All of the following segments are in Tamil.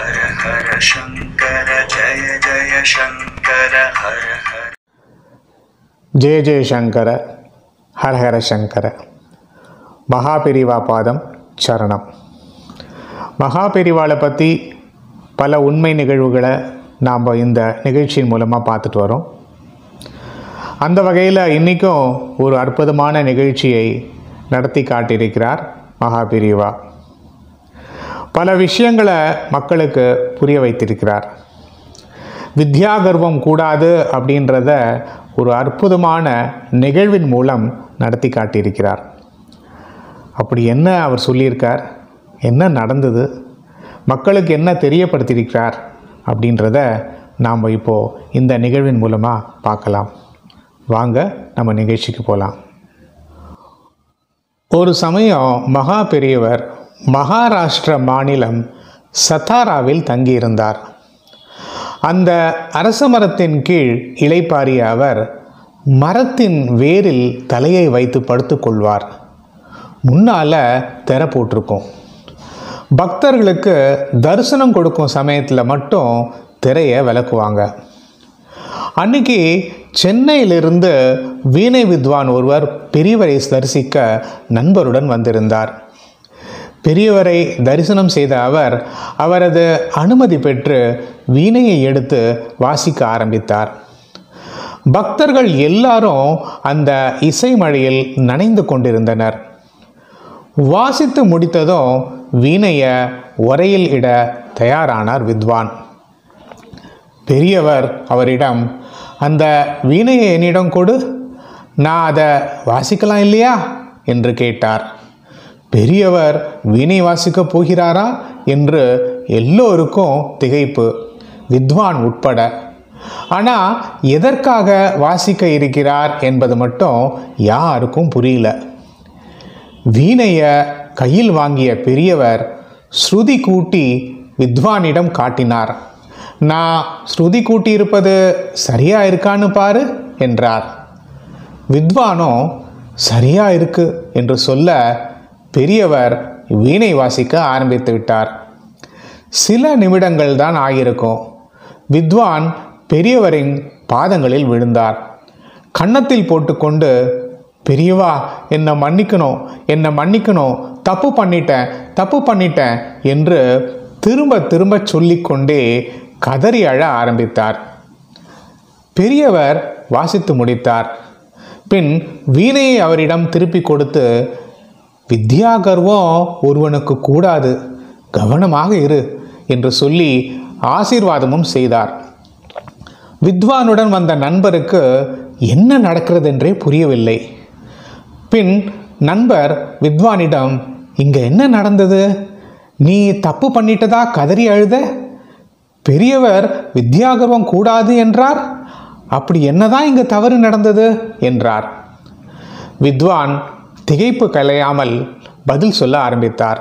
हर हर शङ्कर जय जय शङ्कर हर हर ஜெய ஜெய சங்கர ஹரஹர சங்கர மகாபெரிவா பாதம் சரணம் மகாபெரிவாளை பற்றி பல உண்மை நிகழ்வுகளை நாம் இந்த நிகழ்ச்சியின் மூலமாக பார்த்துட்டு வரோம் அந்த வகையில் இன்றைக்கும் ஒரு அற்புதமான நிகழ்ச்சியை நடத்தி காட்டியிருக்கிறார் மகாபெரிவா பல விஷயங்களை மக்களுக்கு புரிய வைத்திருக்கிறார் வித்யா கர்வம் கூடாது அப்படின்றத ஒரு அற்புதமான நிகழ்வின் மூலம் நடத்தி காட்டியிருக்கிறார் அப்படி என்ன அவர் சொல்லியிருக்கார் என்ன நடந்தது மக்களுக்கு என்ன தெரியப்படுத்தியிருக்கிறார் அப்படின்றத நாம் இப்போது இந்த நிகழ்வின் மூலமாக பார்க்கலாம் வாங்க நம்ம நிகழ்ச்சிக்கு போகலாம் ஒரு சமயம் மகா பெரியவர் மகாராஷ்டிர மாநிலம் சத்தாராவில் தங்கியிருந்தார் அந்த அரச மரத்தின் கீழ் இளைப்பாறிய அவர் மரத்தின் வேரில் தலையை வைத்து படுத்துக்கொள்வார் முன்னால் திரை போட்டிருக்கும் பக்தர்களுக்கு தரிசனம் கொடுக்கும் சமயத்தில் மட்டும் திரையை விளக்குவாங்க அன்னைக்கு சென்னையிலிருந்து வீணை வித்வான் ஒருவர் பெரியவரை தரிசிக்க நண்பருடன் வந்திருந்தார் பெரியவரை தரிசனம் செய்த அவர் அவரது அனுமதி பெற்று வீணையை எடுத்து வாசிக்க ஆரம்பித்தார் பக்தர்கள் எல்லாரும் அந்த இசை மழையில் நனைந்து கொண்டிருந்தனர் வாசித்து முடித்ததும் வீணையை உரையில் இட தயாரானார் வித்வான் பெரியவர் அவரிடம் அந்த வீணையை என்னிடம் கொடு நான் அதை வாசிக்கலாம் இல்லையா என்று கேட்டார் பெரியவர் வீணை வாசிக்கப் போகிறாரா என்று எல்லோருக்கும் திகைப்பு வித்வான் உட்பட ஆனால் எதற்காக வாசிக்க இருக்கிறார் என்பது மட்டும் யாருக்கும் புரியல வீணையை கையில் வாங்கிய பெரியவர் ஸ்ருதி கூட்டி வித்வானிடம் காட்டினார் நான் ஸ்ருதி கூட்டியிருப்பது சரியா இருக்கான்னு பாரு என்றார் வித்வானோ சரியா இருக்கு என்று சொல்ல பெரியவர் வீணை வாசிக்க ஆரம்பித்து விட்டார் சில நிமிடங்கள் தான் ஆகியிருக்கும் வித்வான் பெரியவரின் பாதங்களில் விழுந்தார் கன்னத்தில் போட்டுக்கொண்டு பெரியவா என்னை மன்னிக்கணும் என்னை மன்னிக்கணும் தப்பு பண்ணிட்டேன் தப்பு பண்ணிட்டேன் என்று திரும்ப திரும்ப சொல்லிக்கொண்டே கதறி அழ ஆரம்பித்தார் பெரியவர் வாசித்து முடித்தார் பின் வீணையை அவரிடம் திருப்பி கொடுத்து வித்யா கர்வம் ஒருவனுக்கு கூடாது கவனமாக இரு என்று சொல்லி ஆசீர்வாதமும் செய்தார் வித்வானுடன் வந்த நண்பருக்கு என்ன நடக்கிறதென்றே புரியவில்லை பின் நண்பர் வித்வானிடம் இங்கே என்ன நடந்தது நீ தப்பு பண்ணிட்டதா கதறி அழுத பெரியவர் வித்யாகர்வம் கூடாது என்றார் அப்படி என்னதான் இங்கே தவறு நடந்தது என்றார் வித்வான் திகைப்பு கலையாமல் பதில் சொல்ல ஆரம்பித்தார்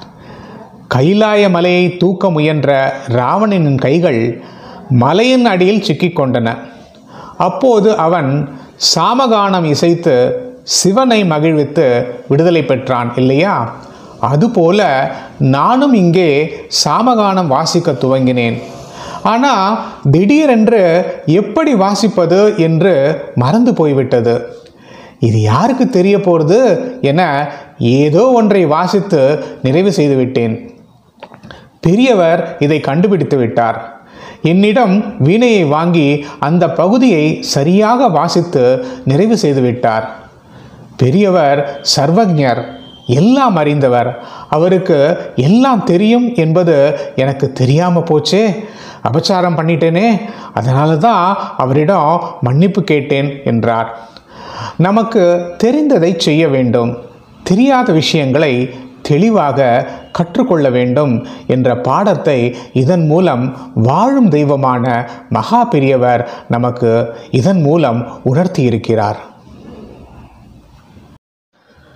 கைலாய மலையை தூக்க முயன்ற ராவணனின் கைகள் மலையின் அடியில் சிக்கிக்கொண்டன அப்போது அவன் சாமகானம் இசைத்து சிவனை மகிழ்வித்து விடுதலை பெற்றான் இல்லையா அதுபோல நானும் இங்கே சாமகானம் வாசிக்க துவங்கினேன் ஆனால் திடீரென்று எப்படி வாசிப்பது என்று மறந்து போய்விட்டது இது யாருக்கு தெரிய போகிறது என ஏதோ ஒன்றை வாசித்து நிறைவு செய்துவிட்டேன் பெரியவர் இதை கண்டுபிடித்து விட்டார் என்னிடம் வீணையை வாங்கி அந்த பகுதியை சரியாக வாசித்து நிறைவு செய்து விட்டார் பெரியவர் சர்வஜர் எல்லாம் அறிந்தவர் அவருக்கு எல்லாம் தெரியும் என்பது எனக்கு தெரியாம போச்சே அபச்சாரம் பண்ணிட்டேனே அதனால தான் அவரிடம் மன்னிப்பு கேட்டேன் என்றார் நமக்கு தெரிந்ததை செய்ய வேண்டும் தெரியாத விஷயங்களை தெளிவாக கற்றுக்கொள்ள வேண்டும் என்ற பாடத்தை இதன் மூலம் வாழும் தெய்வமான மகா பெரியவர் நமக்கு இதன் மூலம் உணர்த்தியிருக்கிறார்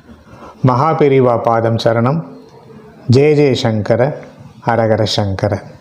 மகாபெரிவா பாதம் சரணம் ஜெய ஜெய சங்கர ஹரஹர சங்கர